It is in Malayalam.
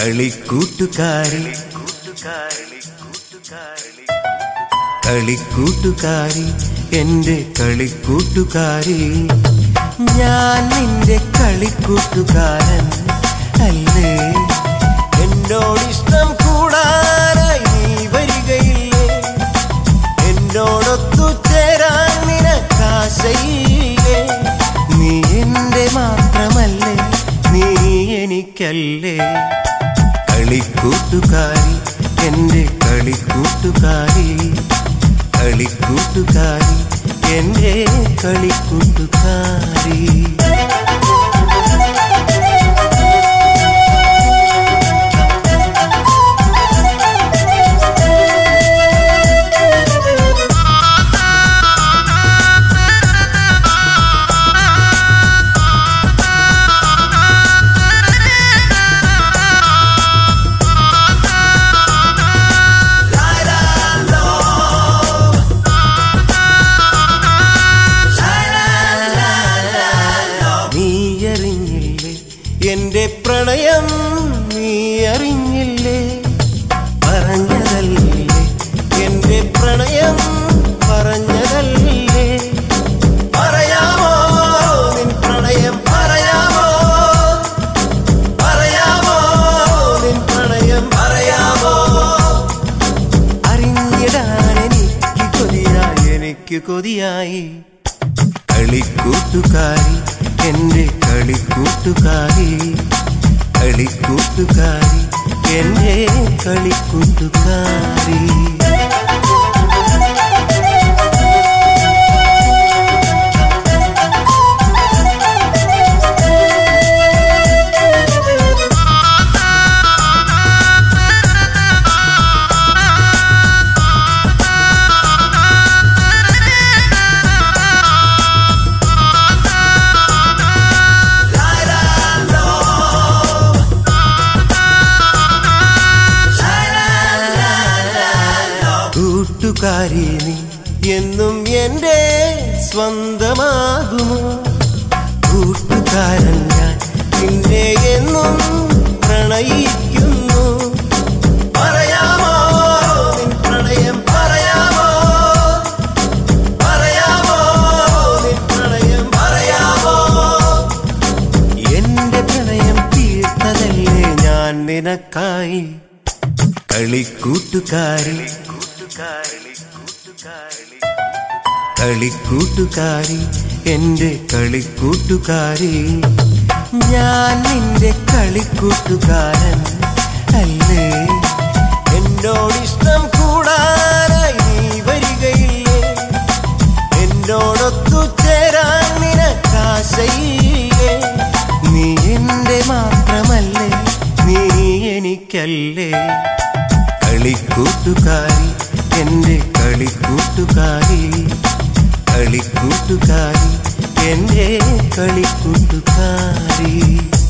കളിക്കൂട്ടുകാരി കളിക്കൂട്ടുകാരി എന്റെ കളിക്കൂട്ടുകാരി ഞാൻ നിന്റെ കളിക്കൂട്ടുകാരൻ അല്ലേ എന്നോടിഷ്ടം കൂടാനായി നീ വരികയില്ലേ എന്നോടൊത്തു ചേരാൻ നിനക്കാശയില്ലേ നീ എന്റെ മാത്രമല്ലേ നീ എനിക്കല്ലേ കളിക്കൂട്ടുകാരി എന്റെ കളിക്കൂട്ടുകാരി കളിക്കൂട്ടുകാരി എന്റെ കളിക്കൂട്ടുകാരി നീ അറിഞ്ഞില്ലേ എന്റെ പ്രണയം നീ അറിഞ്ഞില്ലേ പറഞ്ഞതല്ലേ എന്റെ പ്രണയം പറഞ്ഞതല്ലേ പറയാമോ നിൻ പ്രണയം പറയാമോ പറയാമോ നിൻ പ്രണയം പറയാമോ അറിഞ്ഞിടാൻ എനിക്ക് കൊതിയായി എനിക്ക് കൊതിയായി കളിക്കൂട്ടുകാരി എന്റെ കളിക്കൂട്ടുകാരി കളിക്കൂട്ടുകാരി എന്റെ കളിക്കൂട്ടുകാരി കൂട്ടുകാരി നീ എന്നും എന്റെ സ്വന്തമാകുമോ കൂട്ടുകാരൻ ഞാൻ നിന്നെ എന്നും പ്രണയിക്കുന്നു പറയാമോ നിൻ പ്രണയം പറയാമോ പറയാമോ നിൻ പ്രണയം പറയാമോ എന്റെ പ്രണയം തീർത്തതല്ലേ ഞാൻ നിനക്കായി കളിക്കൂട്ടുകാരി കളിക്കൂട്ടുകാരി എന്റെ കളിക്കൂട്ടുകാരി ഞാൻ നിന്റെ കളിക്കൂട്ടുകാരൻ അല്ലേ എന്നോടിഷ്ടം കൂടാനായി നീ വരികയില്ലേ എന്നോടൊത്തു ചേരാൻ നിനക്കാശയില്ലേ നീ എന്റെ മാത്രമല്ലേ നീ എനിക്കല്ലേ കളിക്കൂട്ടുകാരി എന്റെ കളിക്കൂട്ടുകാരി കളിക്കൂട്ടുകാരി എന്റെ കളിക്കൂട്ടുകാരി